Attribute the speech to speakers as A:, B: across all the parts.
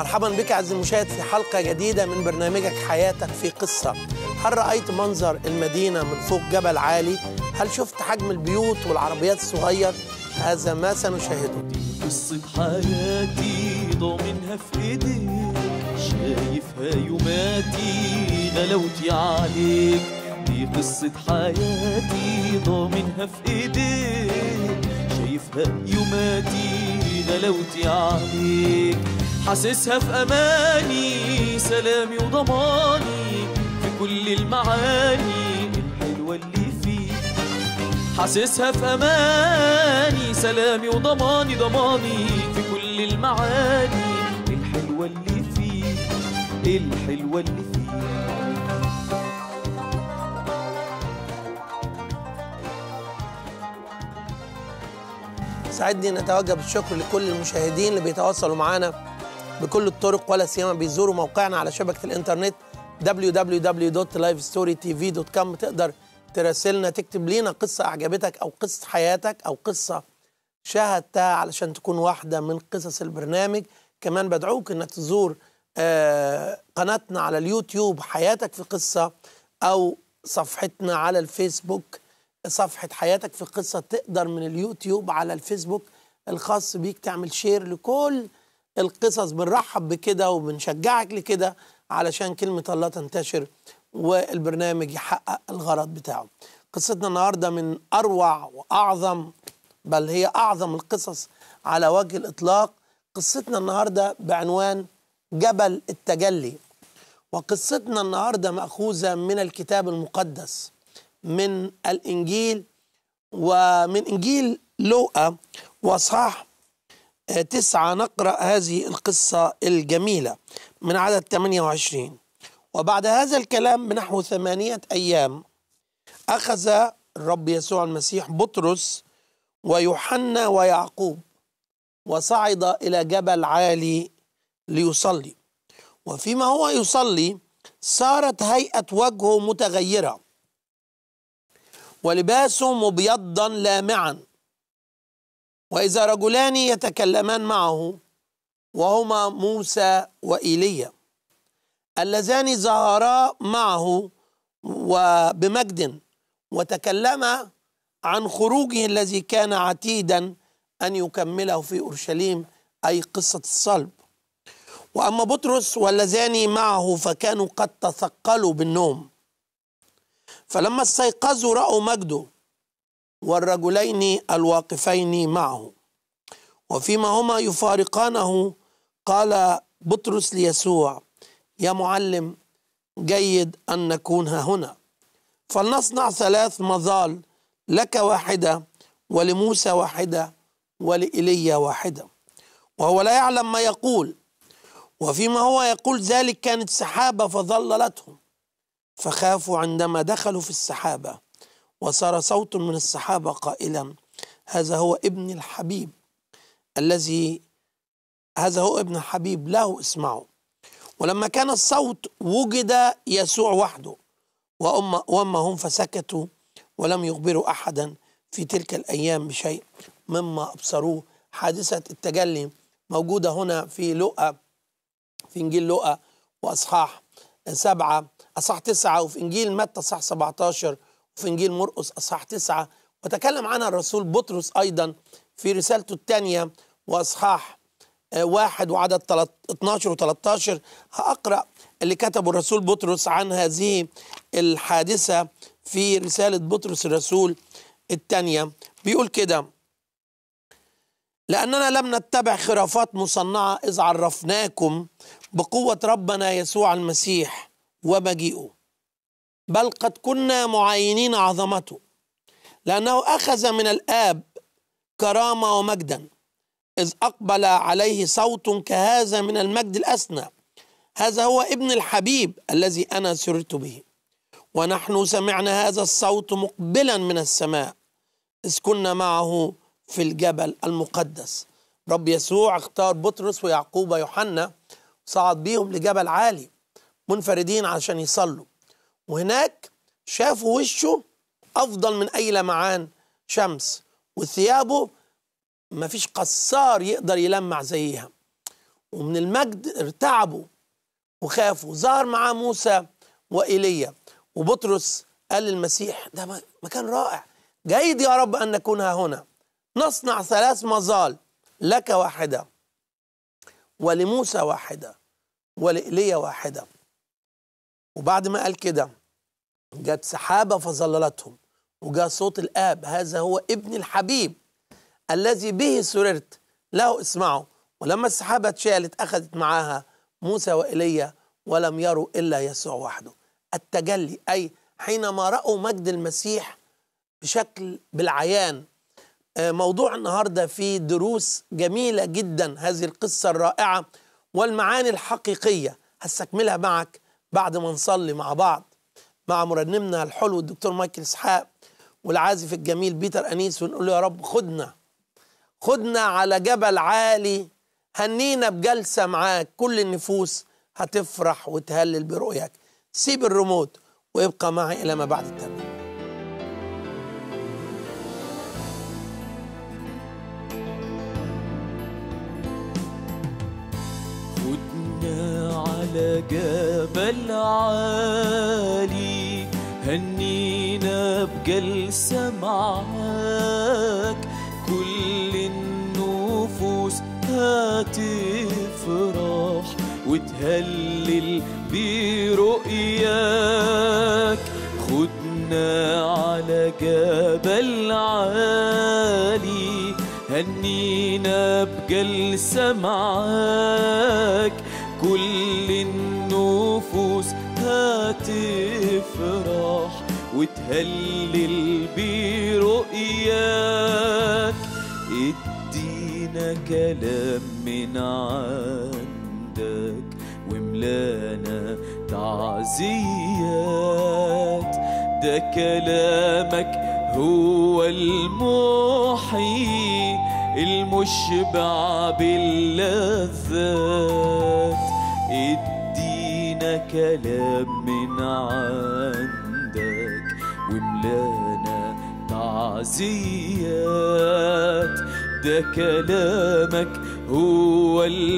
A: مرحبا بك عزيزي المشاهد في حلقة جديدة من برنامجك حياتك في قصة هل رأيت منظر المدينة من فوق جبل عالي؟ هل شفت حجم البيوت والعربيات الصغير؟ هذا ما سنشاهده
B: قصة حياتي ضامنها في ايديك شايفها يوماتي غلاوتي عليك دي قصة حياتي ضامنها في ايديك شايفها يوماتي غلاوتي عليك حاسسها في اماني سلامي وضماني في كل المعاني الحلوة اللي فيك حاسسها في اماني سلامي وضماني ضماني في كل المعاني الحلوه اللي فيه الحلوه اللي فيه
A: سعدني نتوجه بالشكر لكل المشاهدين اللي بيتواصلوا معنا بكل الطرق ولا سيما بيزوروا موقعنا على شبكة الإنترنت www.livestorytv.com تقدر تراسلنا تكتب لنا قصة أعجبتك أو قصة حياتك أو قصة شاهدتها علشان تكون واحدة من قصص البرنامج كمان بدعوك أنك تزور آه، قناتنا على اليوتيوب حياتك في قصة أو صفحتنا على الفيسبوك صفحة حياتك في قصة تقدر من اليوتيوب على الفيسبوك الخاص بيك تعمل شير لكل القصص بنرحب بكده وبنشجعك لكده علشان كلمة الله تنتشر والبرنامج يحقق الغرض بتاعه قصتنا النهاردة من أروع وأعظم بل هي أعظم القصص على وجه الإطلاق قصتنا النهاردة بعنوان جبل التجلي وقصتنا النهاردة مأخوذة من الكتاب المقدس من الإنجيل ومن إنجيل لوقا وصح تسعة نقرأ هذه القصة الجميلة من عدد 28 وبعد هذا الكلام بنحو ثمانية أيام أخذ الرب يسوع المسيح بطرس ويوحنا ويعقوب وصعد إلى جبل عالي ليصلي وفيما هو يصلي صارت هيئة وجهه متغيرة ولباسه مبيضا لامعا وإذا رجلان يتكلمان معه وهما موسى وإيليا اللذان ظهرا معه وبمجد وتكلما عن خروجه الذي كان عتيدا أن يكمله في أورشليم أي قصة الصلب وأما بطرس واللذان معه فكانوا قد تثقلوا بالنوم فلما استيقظوا رأوا مجده والرجلين الواقفين معه وفيما هما يفارقانه قال بطرس ليسوع يا معلم جيد أن نكون ها هنا فلنصنع ثلاث مظال لك واحدة ولموسى واحدة ولإيليا واحدة وهو لا يعلم ما يقول وفيما هو يقول ذلك كانت سحابة فظللتهم فخافوا عندما دخلوا في السحابة وصار صوت من السحابة قائلا هذا هو ابن الحبيب الذي هذا هو ابن الحبيب له اسمعوا ولما كان الصوت وجد يسوع وحده وأما, وأما هم فسكتوا ولم يخبروا أحدا في تلك الأيام بشيء مما أبصروه حادثة التجلي موجودة هنا في لقا في إنجيل لقا وأصحاح سبعة أصحاح تسعة وفي إنجيل متى أصحاح 17 وفي إنجيل مرقس أصحاح تسعة وتكلم عنها الرسول بطرس أيضا في رسالته الثانية وأصحاح واحد وعدد 12 و13 هأقرأ اللي كتبه الرسول بطرس عن هذه الحادثة في رسالة بطرس الرسول الثانية بيقول كده لأننا لم نتبع خرافات مصنعة إذ عرفناكم بقوة ربنا يسوع المسيح ومجيئه بل قد كنا معاينين عظمته لأنه أخذ من الآب كرامة ومجدا إذ أقبل عليه صوت كهذا من المجد الأسنى هذا هو ابن الحبيب الذي أنا سررت به ونحن سمعنا هذا الصوت مقبلا من السماء إذ كنا معه في الجبل المقدس رب يسوع اختار بطرس ويعقوب ويوحنا صعد بيهم لجبل عالي منفردين عشان يصلوا وهناك شافوا وشه أفضل من أي لمعان شمس وثيابه مفيش قصار يقدر يلمع زيها ومن المجد ارتعبوا وخافوا ظهر معاه موسى وإيليا وبطرس قال للمسيح ده م- مكان رائع جيد يا رب أن نكون ها هنا نصنع ثلاث مظال لك واحدة ولموسى واحدة ولإيليا واحدة وبعد ما قال كده جت سحابة فظللتهم وجاء صوت الآب هذا هو ابن الحبيب الذي به سررت له اسمعوا ولما السحابة اتشالت أخذت معاها موسى وإيليا ولم يروا إلا يسوع وحده التجلي أي حينما رأوا مجد المسيح بشكل بالعيان آه، موضوع النهارده فيه دروس جميله جدا هذه القصه الرائعه والمعاني الحقيقيه هستكملها معك بعد ما نصلي مع بعض مع مرنمنا الحلو الدكتور مايكل اسحاق والعازف الجميل بيتر انيس ونقول له يا رب خدنا خدنا على جبل عالي هنينا بجلسه معاك كل النفوس هتفرح وتهلل برؤياك سيب الريموت وابقى معي الى ما بعد التمرين
B: خدنا على جبل عالي هنينا بجلسة معاك كل النفوس هتفرح وتهلل برؤياك خدنا على جبل عالي هنينا بجلسة معاك كل النفوس هتفرح وتهلل برؤياك ادينا كلام من عندك وملانا تعزيات ده كلامك هو المحيي المشبع باللذات ادينا كلام من عندك وملانا تعزيات ده كلامك هو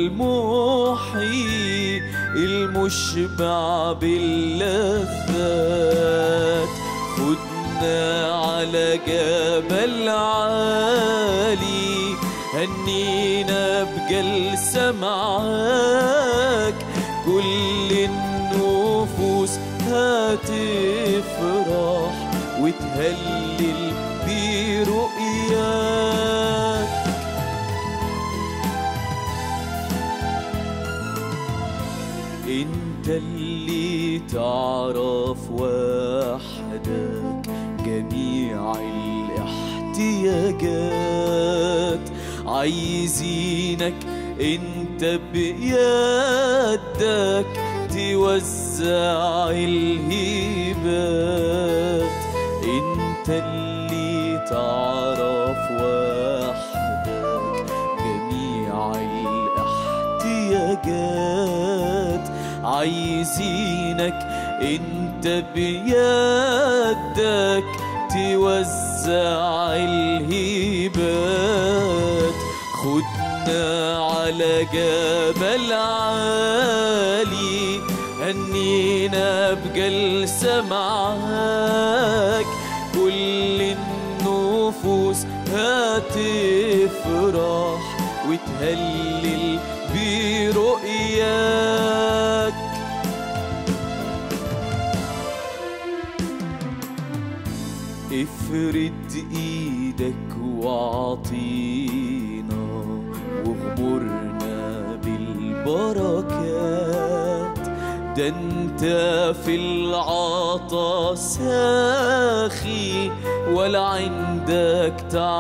B: المحيي المشبع باللذات خدنا على جبل عالي هنينا بجلسة معاك كل النفوس هتفرح وتهلل برؤياك انت اللي تعرف وحدك جميع الاحتياجات عايزينك انت بيدك توزع الهبات انت اللي تعرف وحدك جميع الاحتياجات عايزينك انت بيدك توزع الهبات خدنا على جبل عالي هنينا بجلسة معاك كل النفوس هتفرح وتهلل برؤياك افرد ايدك واعطينا واغمرنا بالبركات ده انت في العطا ساخي ولا عندك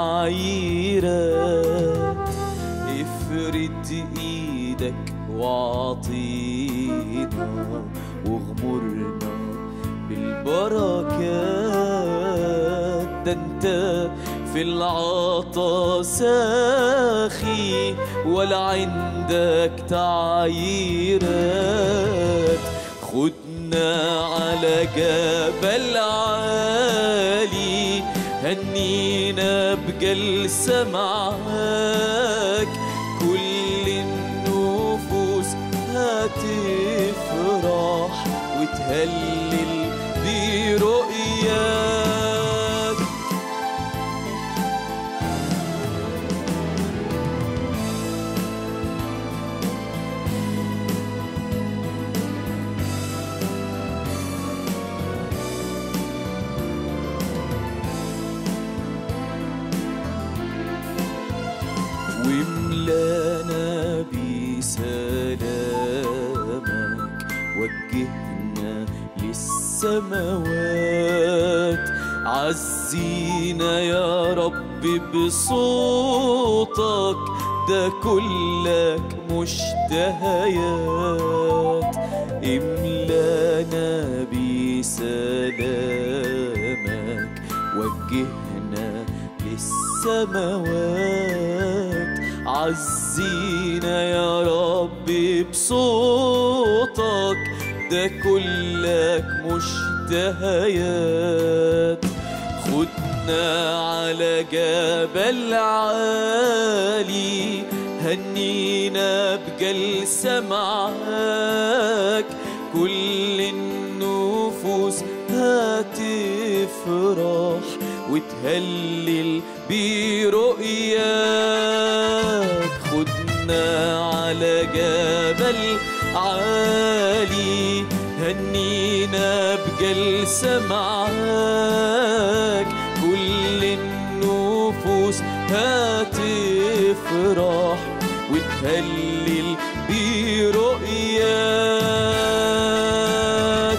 B: تعييرات افرد ايدك واعطينا واغمرنا بالبركات ده انت في العطا ساخي ولا عندك تعييرات خدنا على جبل عالي هنينا بجلسة معاك كل النفوس هتفرح وتهلل برؤياك واملانا بسلامك وجهنا للسماوات عزينا يا رب بصوتك ده كلك مشتهيات املانا بسلامك وجهنا للسماوات عزينا يا رب بصوتك ده كلك مشتهيات خدنا على جبل عالي هنينا بجلسة معاك كل النفوس هتفرح وتهلل برؤياك خدنا على جبل عالي هنينا بجلسة معاك كل النفوس هتفرح وتهلل برؤياك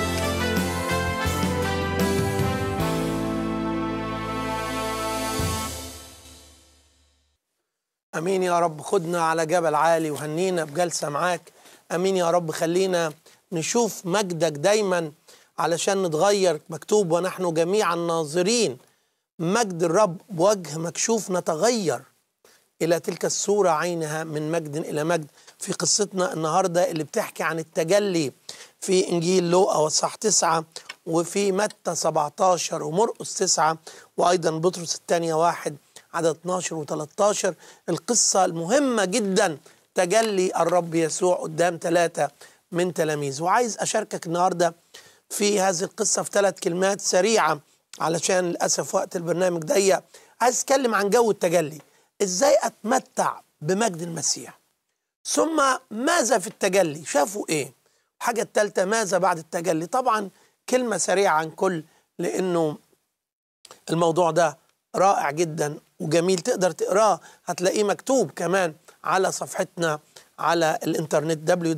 A: امين يا رب خدنا على جبل عالي وهنينا بجلسه معاك امين يا رب خلينا نشوف مجدك دايما علشان نتغير مكتوب ونحن جميعا ناظرين مجد الرب بوجه مكشوف نتغير الى تلك الصوره عينها من مجد الى مجد في قصتنا النهارده اللي بتحكي عن التجلي في انجيل لوقا واصحاح تسعه وفي متى 17 ومرقس تسعه وايضا بطرس الثانيه واحد عدد 12 و13 القصه المهمه جدا تجلي الرب يسوع قدام ثلاثه من تلاميذه وعايز اشاركك النهارده في هذه القصه في ثلاث كلمات سريعه علشان للاسف وقت البرنامج ضيق عايز اتكلم عن جو التجلي ازاي اتمتع بمجد المسيح ثم ماذا في التجلي شافوا ايه الحاجة الثالثة ماذا بعد التجلي طبعا كلمة سريعة عن كل لانه الموضوع ده رائع جدا وجميل تقدر تقراه هتلاقيه مكتوب كمان على صفحتنا على الانترنت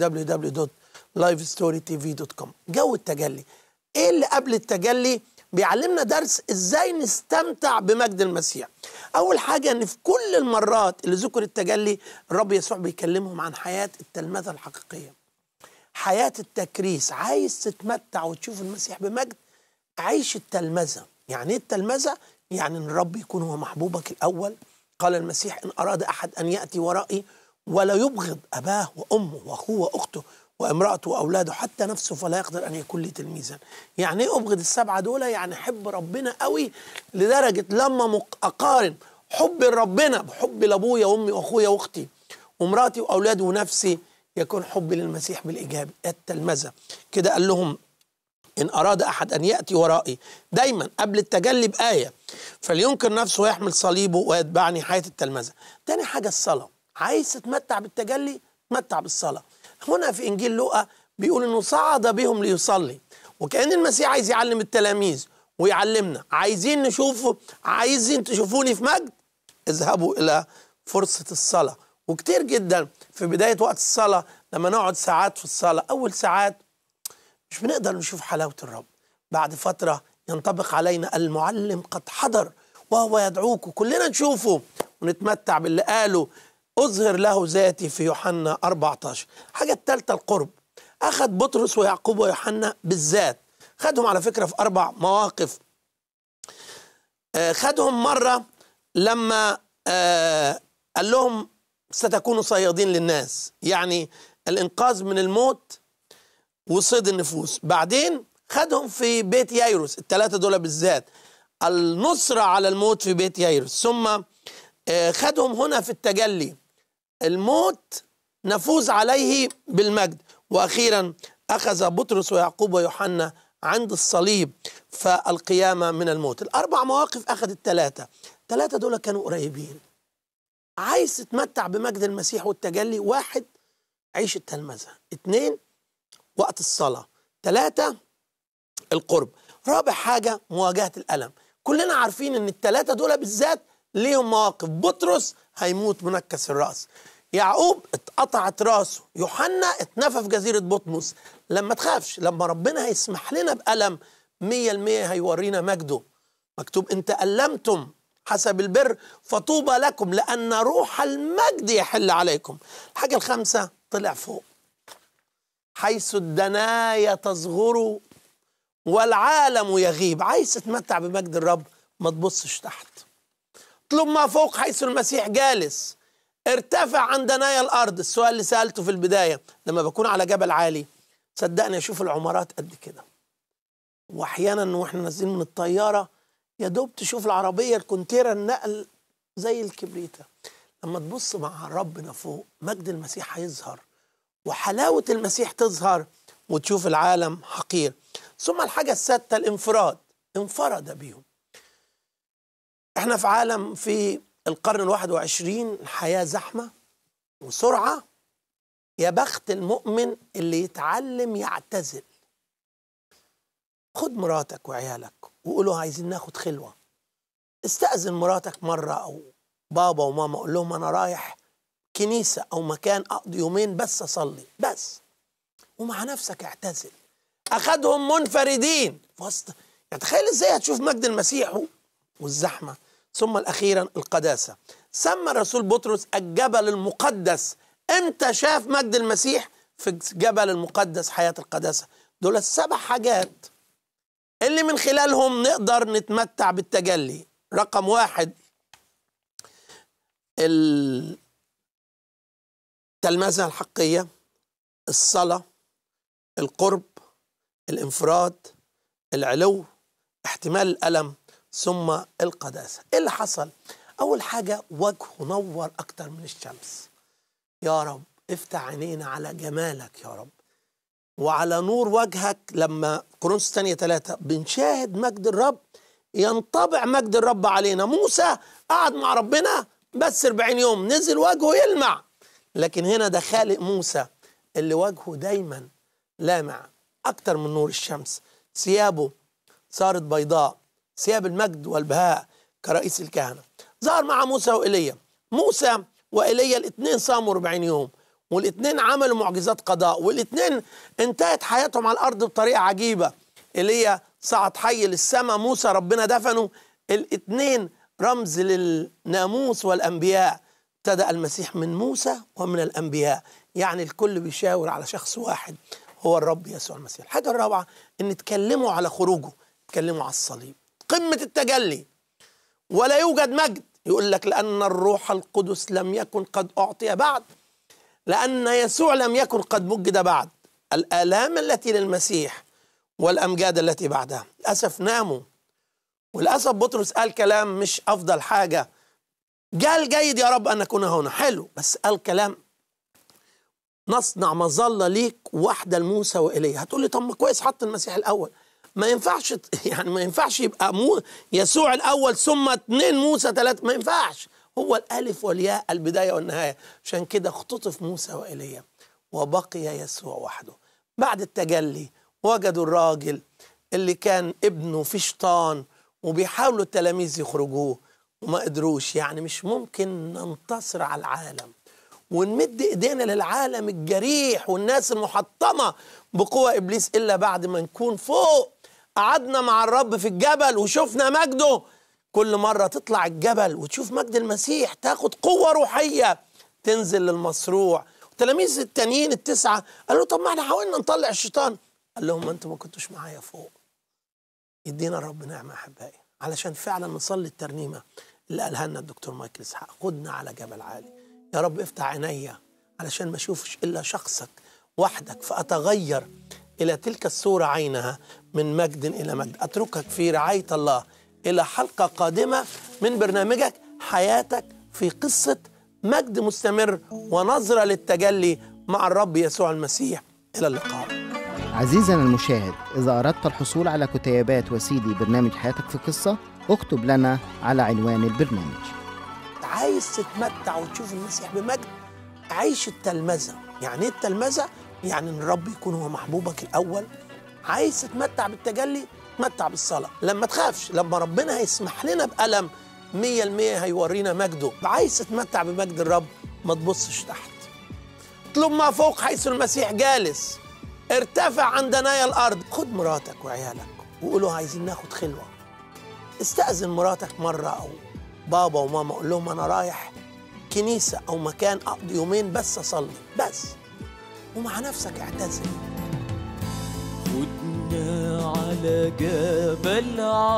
A: www.livestorytv.com جو التجلي ايه اللي قبل التجلي بيعلمنا درس ازاي نستمتع بمجد المسيح اول حاجه ان في كل المرات اللي ذكر التجلي الرب يسوع بيكلمهم عن حياه التلمذه الحقيقيه حياه التكريس عايز تتمتع وتشوف المسيح بمجد عيش التلمذه يعني ايه التلمذه يعني ان الرب يكون هو محبوبك الاول قال المسيح ان اراد احد ان ياتي ورائي ولا يبغض اباه وامه واخوه واخته وامرأته وأولاده حتى نفسه فلا يقدر أن يكون لي تلميذا يعني إيه أبغض السبعة دول يعني حب ربنا قوي لدرجة لما مق- أقارن حب ربنا بحب لأبويا وأمي وأخويا وأختي ومراتي وأولادي ونفسي يكون حبي للمسيح بالإيجاب التلمذة كده قال لهم إن أراد أحد أن يأتي ورائي دايما قبل التجلي بآية فلينكر نفسه ويحمل صليبه ويتبعني حياة التلمذة تاني حاجة الصلاة عايز تتمتع بالتجلي تمتع بالصلاة هنا في إنجيل لوقا بيقول إنه صعد بهم ليصلي وكأن المسيح عايز يعلم التلاميذ ويعلمنا عايزين نشوفه عايزين تشوفوني في مجد اذهبوا إلى فرصة الصلاة وكتير جدا في بداية وقت الصلاة لما نقعد ساعات في الصلاة أول ساعات مش بنقدر نشوف حلاوة الرب بعد فترة ينطبق علينا المعلم قد حضر وهو يدعوك وكلنا نشوفه ونتمتع باللي قاله أظهر له ذاتي في يوحنا 14 حاجة الثالثة القرب أخذ بطرس ويعقوب ويوحنا بالذات خدهم على فكرة في أربع مواقف آه، خدهم مرة لما آه، قال لهم ستكونوا صيادين للناس يعني الإنقاذ من الموت وصيد النفوس بعدين خدهم في بيت يايروس الثلاثة دول بالذات النصرة على الموت في بيت يايروس ثم آه، خدهم هنا في التجلي الموت نفوز عليه بالمجد واخيرا اخذ بطرس ويعقوب ويوحنا عند الصليب فالقيامه من الموت الاربع مواقف اخذت ثلاثه ثلاثه دول كانوا قريبين عايز تتمتع بمجد المسيح والتجلي واحد عيش التلمذه اثنين وقت الصلاه ثلاثه القرب رابع حاجه مواجهه الالم كلنا عارفين ان الثلاثه دول بالذات ليهم مواقف بطرس هيموت منكس الراس يعقوب اتقطعت راسه يوحنا اتنفى في جزيره بطمس لما تخافش لما ربنا هيسمح لنا بألم مية المية هيورينا مجده مكتوب ان تألمتم حسب البر فطوبى لكم لأن روح المجد يحل عليكم الحاجة الخامسة طلع فوق حيث الدنايا تصغر والعالم يغيب عايز تتمتع بمجد الرب ما تبصش تحت اطلب ما فوق حيث المسيح جالس ارتفع عن دنايا الارض السؤال اللي سالته في البدايه لما بكون على جبل عالي صدقني اشوف العمارات قد كده واحيانا واحنا نازلين من الطياره يا دوب تشوف العربيه الكونتيرة النقل زي الكبريته لما تبص مع ربنا فوق مجد المسيح هيظهر وحلاوه المسيح تظهر وتشوف العالم حقير ثم الحاجه السادسه الانفراد انفرد بيهم احنا في عالم في القرن الواحد وعشرين الحياة زحمة وسرعة يا بخت المؤمن اللي يتعلم يعتزل خد مراتك وعيالك وقولوا عايزين ناخد خلوة استأذن مراتك مرة أو بابا وماما قول لهم أنا رايح كنيسة أو مكان أقضي يومين بس أصلي بس ومع نفسك اعتزل أخدهم منفردين في وسط يعني تخيل إزاي هتشوف مجد المسيح والزحمة ثم الأخيرا القداسة سمى الرسول بطرس الجبل المقدس امتى شاف مجد المسيح في الجبل المقدس حياة القداسة دول السبع حاجات اللي من خلالهم نقدر نتمتع بالتجلي رقم واحد التلمذة الحقية الصلاة القرب الانفراد العلو احتمال الألم ثم القداسة ايه اللي حصل اول حاجة وجهه نور اكتر من الشمس يا رب افتح عينينا على جمالك يا رب وعلى نور وجهك لما كورنثوس الثانية ثلاثة بنشاهد مجد الرب ينطبع مجد الرب علينا موسى قعد مع ربنا بس 40 يوم نزل وجهه يلمع لكن هنا ده خالق موسى اللي وجهه دايما لامع أكتر من نور الشمس ثيابه صارت بيضاء ثياب المجد والبهاء كرئيس الكهنة ظهر مع موسى وإيليا موسى وإيليا الاثنين صاموا 40 يوم والاثنين عملوا معجزات قضاء والاثنين انتهت حياتهم على الأرض بطريقة عجيبة إيليا صعد حي للسماء موسى ربنا دفنه الاثنين رمز للناموس والأنبياء ابتدأ المسيح من موسى ومن الأنبياء يعني الكل بيشاور على شخص واحد هو الرب يسوع المسيح الحاجة الرابعة ان تكلموا على خروجه تكلموا على الصليب قمة التجلي ولا يوجد مجد يقول لك لأن الروح القدس لم يكن قد أعطي بعد لأن يسوع لم يكن قد مجد بعد الآلام التي للمسيح والأمجاد التي بعدها للأسف ناموا وللأسف بطرس قال كلام مش أفضل حاجة قال جيد يا رب أن نكون هنا حلو بس قال كلام نصنع مظلة ليك واحدة لموسى وإليه هتقول لي طب ما كويس حط المسيح الأول ما ينفعش يعني ما ينفعش يبقى مو يسوع الاول ثم اثنين موسى ثلاثه ما ينفعش هو الالف والياء البدايه والنهايه عشان كده اختطف موسى وايليا وبقي يسوع وحده بعد التجلي وجدوا الراجل اللي كان ابنه في شيطان وبيحاولوا التلاميذ يخرجوه وما قدروش يعني مش ممكن ننتصر على العالم ونمد ايدينا للعالم الجريح والناس المحطمه بقوه ابليس الا بعد ما نكون فوق قعدنا مع الرب في الجبل وشفنا مجده كل مرة تطلع الجبل وتشوف مجد المسيح تاخد قوة روحية تنزل للمصروع التلاميذ التانيين التسعة قالوا طب ما احنا حاولنا نطلع الشيطان قال لهم ما انتوا ما كنتوش معايا فوق يدينا الرب نعمة أحبائي علشان فعلا نصلي الترنيمة اللي قالها لنا الدكتور مايكل إسحاق خدنا على جبل عالي يا رب افتح عينيا علشان ما اشوفش إلا شخصك وحدك فأتغير إلى تلك الصورة عينها من مجد إلى مجد أتركك في رعاية الله إلى حلقة قادمة من برنامجك حياتك في قصة مجد مستمر ونظرة للتجلي مع الرب يسوع المسيح إلى اللقاء
C: عزيزنا المشاهد إذا أردت الحصول على كتيبات وسيدي برنامج حياتك في قصة اكتب لنا على عنوان البرنامج
A: عايز تتمتع وتشوف المسيح بمجد عيش التلمذة يعني ايه التلمذة؟ يعني ان الرب يكون هو محبوبك الأول عايز تتمتع بالتجلي تمتع بالصلاة لما تخافش لما ربنا هيسمح لنا بألم مية المية هيورينا مجده عايز تتمتع بمجد الرب ما تبصش تحت اطلب ما فوق حيث المسيح جالس ارتفع عن دنايا الأرض خد مراتك وعيالك وقولوا عايزين ناخد خلوة استأذن مراتك مرة أو بابا وماما قول لهم أنا رايح كنيسة أو مكان أقضي يومين بس أصلي بس ومع نفسك اعتزل
B: خدنا على جبل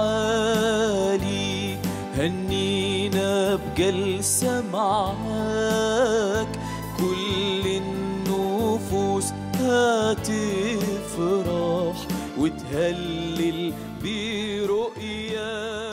B: عالي هنينا بجلسة معاك كل النفوس هتفرح وتهلل برؤياك